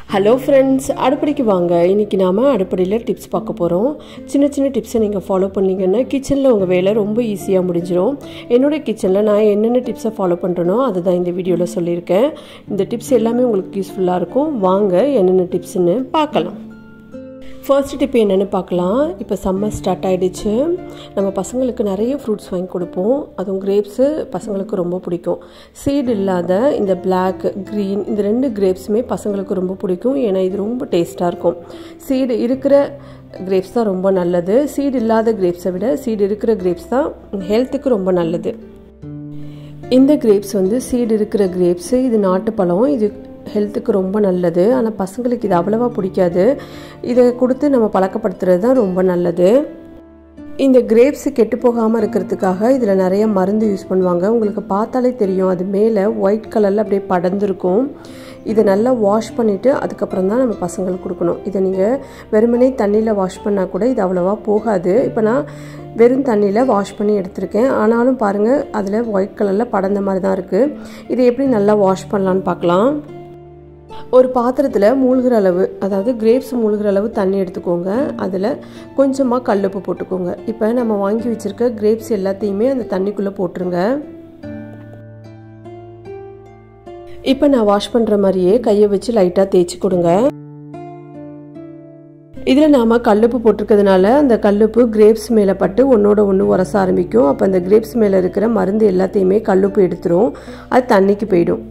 hello friends அடுப்படிக்கு வாங்க இன்றைக்கி நாம் அடுப்படியில் டிப்ஸ் பார்க்க போகிறோம் சின்ன சின்ன டிப்ஸை நீங்கள் ஃபாலோ பண்ணிங்கன்னா கிச்சனில் உங்கள் வேலை ரொம்ப ஈஸியாக முடிஞ்சிடும் என்னோடய கிச்சனில் நான் என்னென்ன டிப்ஸை ஃபாலோ பண்ணுறேனோ அதுதான் இந்த வீடியோவில் சொல்லியிருக்கேன் இந்த டிப்ஸ் எல்லாமே உங்களுக்கு யூஸ்ஃபுல்லாக இருக்கும் வாங்க என்னென்ன டிப்ஸ்னு பார்க்கலாம் ஃபர்ஸ்ட் டிப் என்னென்னு பார்க்கலாம் இப்போ சம்மர் ஸ்டார்ட் ஆகிடுச்சு நம்ம பசங்களுக்கு நிறைய ஃப்ரூட்ஸ் வாங்கி கொடுப்போம் அதுவும் கிரேப்ஸு பசங்களுக்கு ரொம்ப பிடிக்கும் சீடு இல்லாத இந்த பிளாக் க்ரீன் இந்த ரெண்டு கிரேப்ஸுமே பசங்களுக்கு ரொம்ப பிடிக்கும் ஏன்னா இது ரொம்ப டேஸ்ட்டாக இருக்கும் சீடு இருக்கிற கிரேப்ஸ் தான் ரொம்ப நல்லது சீடு இல்லாத கிரேப்ஸை விட சீடு இருக்கிற கிரேப்ஸ் தான் ஹெல்த்துக்கு ரொம்ப நல்லது இந்த கிரேப்ஸ் வந்து சீடு இருக்கிற கிரேப்ஸு இது நாட்டுப்பழம் இது ஹெல்த்துக்கு ரொம்ப நல்லது ஆனால் பசங்களுக்கு இது அவ்வளோவா பிடிக்காது இதை கொடுத்து நம்ம பழக்கப்படுத்துறது தான் ரொம்ப நல்லது இந்த கிரேப்ஸ் கெட்டு போகாமல் இருக்கிறதுக்காக இதில் நிறைய மருந்து யூஸ் பண்ணுவாங்க உங்களுக்கு பார்த்தாலே தெரியும் அது மேலே ஒயிட் கலரில் அப்படியே படர்ந்துருக்கும் இதை நல்லா வாஷ் பண்ணிவிட்டு அதுக்கப்புறம் தான் நம்ம பசங்களுக்கு கொடுக்கணும் இதை நீங்கள் வெறுமனே தண்ணியில் வாஷ் பண்ணால் கூட இது அவ்வளோவா போகாது இப்போ நான் வெறும் தண்ணியில் வாஷ் பண்ணி எடுத்திருக்கேன் ஆனாலும் பாருங்கள் அதில் ஒயிட் கலரில் படர்ந்த மாதிரி தான் இருக்குது இதை எப்படி நல்லா வாஷ் பண்ணலான்னு பார்க்கலாம் ஒரு பாத்திரத்தில் மூழ்கிற அளவு அதாவது கிரேப்ஸ் மூழ்கிற அளவு தண்ணி எடுத்துக்கோங்க அதில் கொஞ்சமாக கல்லுப்பு போட்டுக்கோங்க இப்போ நம்ம வாங்கி வச்சுருக்க கிரேப்ஸ் எல்லாத்தையுமே அந்த தண்ணிக்குள்ளே போட்டுருங்க இப்போ நான் வாஷ் பண்ணுற மாதிரியே கையை வச்சு லைட்டாக தேய்ச்சி கொடுங்க இதில் நாம் கல்லுப்பு போட்டிருக்கிறதுனால அந்த கல்லுப்பு கிரேப்ஸ் மேலே பட்டு ஒன்றோட ஒன்று உரச ஆரம்பிக்கும் அப்போ அந்த கிரேப்ஸ் மேலே இருக்கிற மருந்து எல்லாத்தையுமே கல்லுப்பு எடுத்துரும் அது தண்ணிக்கு போயிடும்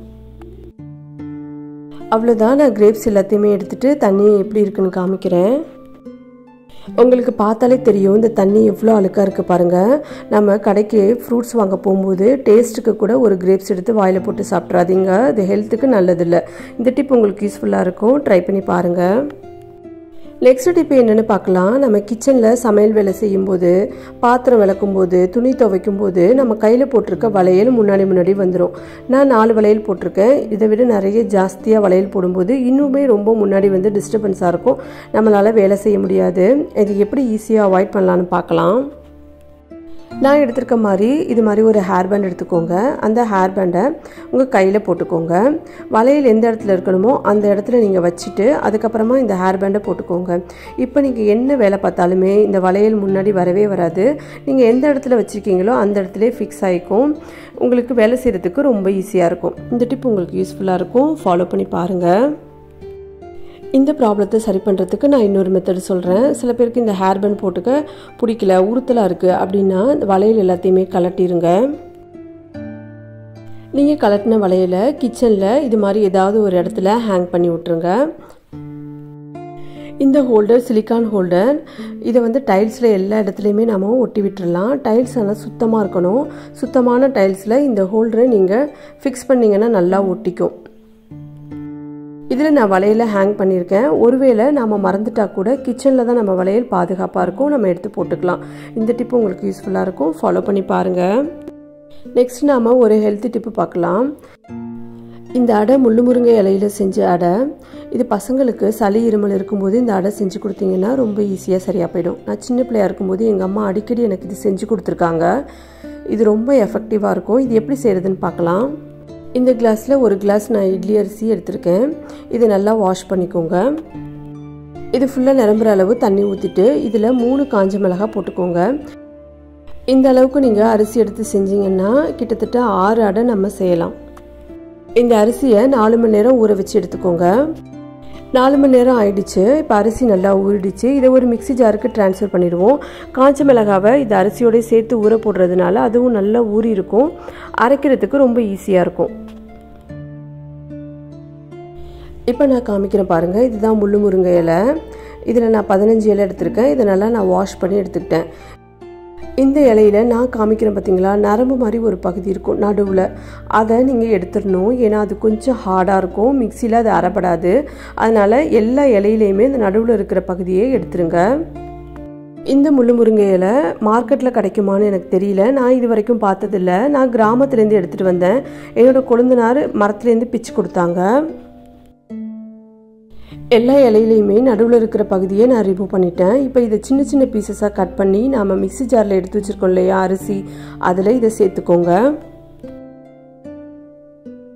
அவ்வளோதான் நான் கிரேப்ஸ் எல்லாத்தையுமே எடுத்துகிட்டு தண்ணி எப்படி இருக்குன்னு காமிக்கிறேன் உங்களுக்கு பார்த்தாலே தெரியும் இந்த தண்ணி எவ்வளோ அழுக்காக இருக்குது பாருங்கள் நம்ம கடைக்கு ஃப்ரூட்ஸ் வாங்க போகும்போது டேஸ்ட்டுக்கு கூட ஒரு கிரேப்ஸ் எடுத்து வாயில் போட்டு சாப்பிட்றாதீங்க இது ஹெல்த்துக்கு நல்லதில்லை இந்த டிப் உங்களுக்கு யூஸ்ஃபுல்லாக இருக்கும் ட்ரை பண்ணி பாருங்கள் நெக்ஸ்ட் டிப் என்னென்னு பார்க்கலாம் நம்ம கிச்சனில் சமையல் வேலை செய்யும்போது பாத்திரம் விளக்கும்போது துணி துவைக்கும் போது நம்ம கையில் போட்டிருக்க வளையல் முன்னாடி முன்னாடி வந்துடும் நான் நாலு வளையல் போட்டிருக்கேன் இதை விட நிறைய ஜாஸ்தியாக வளையல் போடும்போது இன்னுமே ரொம்ப முன்னாடி வந்து டிஸ்டர்பன்ஸாக இருக்கும் நம்மளால் வேலை செய்ய முடியாது இது எப்படி ஈஸியாக அவாய்ட் பண்ணலான்னு பார்க்கலாம் நான் எடுத்திருக்க மாதிரி இது மாதிரி ஒரு ஹேர் பேண்ட் எடுத்துக்கோங்க அந்த ஹேர் பேண்டை உங்கள் கையில் போட்டுக்கோங்க வளையல் எந்த இடத்துல இருக்கணுமோ அந்த இடத்துல நீங்கள் வச்சுட்டு அதுக்கப்புறமா இந்த ஹேர் பேண்டை போட்டுக்கோங்க இப்போ நீங்கள் என்ன வேலை பார்த்தாலுமே இந்த வளையல் முன்னாடி வரவே வராது நீங்கள் எந்த இடத்துல வச்சுருக்கீங்களோ அந்த இடத்துல ஃபிக்ஸ் ஆகிக்கும் உங்களுக்கு வேலை செய்கிறதுக்கு ரொம்ப ஈஸியாக இருக்கும் இந்த டிப் உங்களுக்கு யூஸ்ஃபுல்லாக இருக்கும் ஃபாலோ பண்ணி பாருங்கள் இந்த ப்ராப்ளத்தை சரி பண்ணுறதுக்கு நான் இன்னொரு மெத்தட் சொல்கிறேன் சில பேருக்கு இந்த ஹேர் பேண்ட் போட்டுக்க பிடிக்கல உறுத்தலாக இருக்குது அப்படின்னா இந்த வளையல் எல்லாத்தையுமே கலட்டிடுங்க நீங்கள் கலட்டின வளையலை கிச்சனில் இது மாதிரி ஏதாவது ஒரு இடத்துல ஹேங் பண்ணி விட்ருங்க இந்த ஹோல்டர் சிலிக்கான் ஹோல்டர் இதை வந்து டைல்ஸில் எல்லா இடத்துலையுமே நம்ம ஒட்டி விட்டுறலாம் டைல்ஸ் ஆனால் சுத்தமாக இருக்கணும் சுத்தமான டைல்ஸில் இந்த ஹோல்டரை நீங்கள் ஃபிக்ஸ் பண்ணிங்கன்னா நல்லா ஒட்டிக்கும் இதில் நான் வளையல் ஹேங் பண்ணியிருக்கேன் ஒருவேளை நாம் மறந்துட்டா கூட கிச்சனில் தான் நம்ம வளையல் பாதுகாப்பாக இருக்கும் நம்ம எடுத்து போட்டுக்கலாம் இந்த டிப்பு உங்களுக்கு யூஸ்ஃபுல்லாக இருக்கும் ஃபாலோ பண்ணி பாருங்கள் நெக்ஸ்ட் நாம் ஒரு ஹெல்த்தி டிப்பு பார்க்கலாம் இந்த அடை முள்ளுமுருங்கை இலையில் செஞ்ச அடை இது பசங்களுக்கு சளி இருமல் இருக்கும்போது இந்த அடை செஞ்சு கொடுத்தீங்கன்னா ரொம்ப ஈஸியாக சரியாக போயிடும் நான் சின்ன பிள்ளையாக இருக்கும்போது எங்கள் அம்மா அடிக்கடி எனக்கு இது செஞ்சு கொடுத்துருக்காங்க இது ரொம்ப எஃபெக்டிவாக இருக்கும் இது எப்படி செய்கிறதுன்னு பார்க்கலாம் இந்த கிளாஸில் ஒரு கிளாஸ் நான் இட்லி அரிசி எடுத்திருக்கேன் இதை நல்லா வாஷ் பண்ணிக்கோங்க இது ஃபுல்லாக நிரம்புற அளவு தண்ணி ஊற்றிட்டு இதில் மூணு காஞ்ச மிளகாய் போட்டுக்கோங்க இந்த அளவுக்கு நீங்கள் அரிசி எடுத்து செஞ்சீங்கன்னா கிட்டத்தட்ட ஆறு அடை நம்ம செய்யலாம் இந்த அரிசியை நாலு மணி நேரம் ஊற வச்சு எடுத்துக்கோங்க நாலு மணி நேரம் ஆயிடுச்சு இப்போ அரிசி நல்லா ஊறிடுச்சு இதை ஒரு மிக்சி ஜாருக்கு ட்ரான்ஸ்ஃபர் பண்ணிடுவோம் காஞ்ச மிளகாவை இது அரிசியோடய சேர்த்து ஊற போடுறதுனால அதுவும் நல்லா ஊறி இருக்கும் அரைக்கிறதுக்கு ரொம்ப ஈஸியாக இருக்கும் இப்போ நான் காமிக்கிறேன் பாருங்கள் இதுதான் முள்ளு முருங்கை இலை இதில் நான் பதினஞ்சு இலை எடுத்திருக்கேன் இதை நல்லா நான் வாஷ் பண்ணி எடுத்துக்கிட்டேன் இந்த இலையில நான் காமிக்கிறேன் பார்த்தீங்களா நரம்பு மாதிரி ஒரு பகுதி இருக்கும் நடுவில் அதை நீங்கள் எடுத்துடணும் ஏன்னா அது கொஞ்சம் ஹார்டாக இருக்கும் மிக்சியில் அது அரைப்படாது அதனால் எல்லா இலையிலையுமே இந்த நடுவில் இருக்கிற பகுதியை எடுத்துருங்க இந்த முள்ளு முருங்கை இலை மார்க்கெட்டில் கிடைக்குமான்னு எனக்கு தெரியல நான் இது வரைக்கும் பார்த்ததில்ல நான் கிராமத்துலேருந்து எடுத்துகிட்டு வந்தேன் என்னோட கொழுந்தனார் மரத்துலேருந்து பிச்சு கொடுத்தாங்க எல்லா இலையிலையுமே நடுவில் இருக்கிற பகுதியை நான் ரிமூவ் பண்ணிட்டேன் இப்போ இதை சின்ன சின்ன பீசஸாக கட் பண்ணி நாம் மிக்சி ஜாரில் எடுத்து வச்சுருக்கோம் இல்லையா அரிசி அதில் இதை சேர்த்துக்கோங்க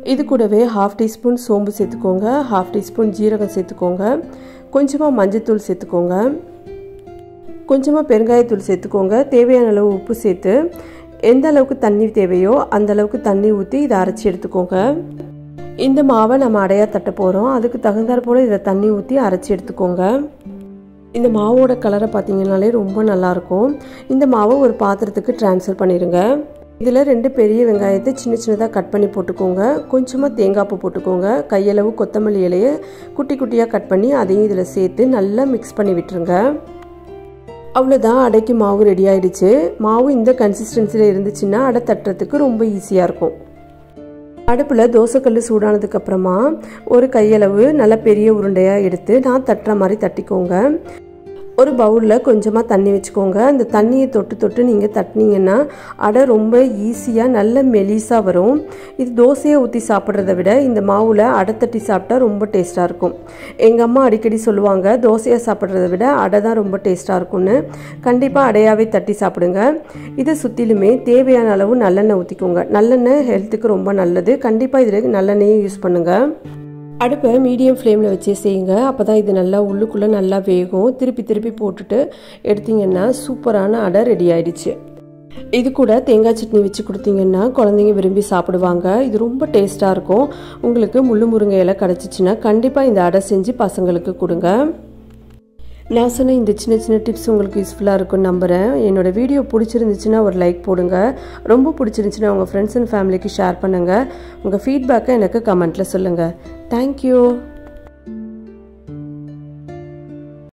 இது கூடவே ஹாஃப் டீஸ்பூன் சோம்பு சேர்த்துக்கோங்க ஹாஃப் டீஸ்பூன் ஜீரகம் சேர்த்துக்கோங்க கொஞ்சமாக மஞ்சத்தூள் சேர்த்துக்கோங்க கொஞ்சமாக பெருங்காயத்தூள் சேர்த்துக்கோங்க தேவையான அளவு உப்பு சேர்த்து எந்த அளவுக்கு தண்ணி தேவையோ அந்த அளவுக்கு தண்ணி ஊற்றி இதை அரைச்சி எடுத்துக்கோங்க இந்த மாவை நம்ம அடையாக தட்ட போகிறோம் அதுக்கு தகுந்தாற் போல் இதை தண்ணி ஊற்றி அரைச்சி எடுத்துக்கோங்க இந்த மாவோட கலரை பார்த்தீங்கன்னாலே ரொம்ப நல்லாயிருக்கும் இந்த மாவை ஒரு பாத்திரத்துக்கு ட்ரான்ஸ்ஃபர் பண்ணிடுங்க இதில் ரெண்டு பெரிய வெங்காயத்தை சின்ன சின்னதாக கட் பண்ணி போட்டுக்கோங்க கொஞ்சமாக தேங்காய் பூ போட்டுக்கோங்க கையளவு கொத்தமல்லி இலையை குட்டி குட்டியாக கட் பண்ணி அதையும் இதில் சேர்த்து நல்லா மிக்ஸ் பண்ணி விட்டுருங்க அவ்வளோதான் அடைக்கு மாவு ரெடி ஆயிடுச்சு மாவு இந்த கன்சிஸ்டன்சியில் இருந்துச்சுன்னா அடை தட்டுறதுக்கு ரொம்ப ஈஸியாக இருக்கும் அடுப்பில் தோசைக்கல் சூடானதுக்கப்புறமா ஒரு கையளவு நல்ல பெரிய உருண்டையாக எடுத்து நான் தட்டுற மாதிரி தட்டிக்கோங்க ஒரு பவுலில் கொஞ்சமாக தண்ணி வச்சுக்கோங்க அந்த தண்ணியை தொட்டு தொட்டு நீங்கள் தட்டினீங்கன்னா அடை ரொம்ப ஈஸியாக நல்ல மெலிசாக வரும் இது தோசையை ஊற்றி சாப்பிட்றத விட இந்த மாவில் அடை தட்டி சாப்பிட்டா ரொம்ப டேஸ்ட்டாக இருக்கும் எங்கள் அம்மா அடிக்கடி சொல்லுவாங்க தோசையை சாப்பிட்றத விட அடை தான் ரொம்ப டேஸ்ட்டாக இருக்கும்னு கண்டிப்பாக அடையாகவே தட்டி சாப்பிடுங்க இதை சுற்றிலுமே தேவையான அளவு நல்லெண்ணெய் ஊற்றிக்கோங்க நல்லெண்ணெய் ஹெல்த்துக்கு ரொம்ப நல்லது கண்டிப்பாக இதில் நல்லெண்ணெயும் யூஸ் பண்ணுங்கள் அடுப்பை மீடியம் ஃப்ளேமில் வச்சே செய்யுங்க அப்போ தான் இது நல்லா உள்ளுக்குள்ளே நல்லா வேகும் திருப்பி திருப்பி போட்டுட்டு எடுத்திங்கன்னா சூப்பரான அடை ரெடி ஆயிடுச்சு இது கூட தேங்காய் சட்னி வச்சு கொடுத்தீங்கன்னா குழந்தைங்க விரும்பி சாப்பிடுவாங்க இது ரொம்ப டேஸ்ட்டாக இருக்கும் உங்களுக்கு முள்ளு முருங்கை இலை கிடச்சிச்சின்னா கண்டிப்பாக இந்த அடை செஞ்சு பசங்களுக்கு கொடுங்க நான் சொன்ன இந்த சின்ன சின்ன டிப்ஸ் உங்களுக்கு யூஸ்ஃபுல்லாக இருக்கும்னு நம்புகிறேன் என்னோடய வீடியோ பிடிச்சிருந்துச்சுன்னா ஒரு லைக் போடுங்க ரொம்ப பிடிச்சிருந்துச்சுன்னா உங்கள் ஃப்ரெண்ட்ஸ் அண்ட் ஃபேமிலிக்கு ஷேர் பண்ணுங்கள் உங்கள் ஃபீட்பேக்கை எனக்கு கமெண்ட்டில் சொல்லுங்கள் தேங்க்யூ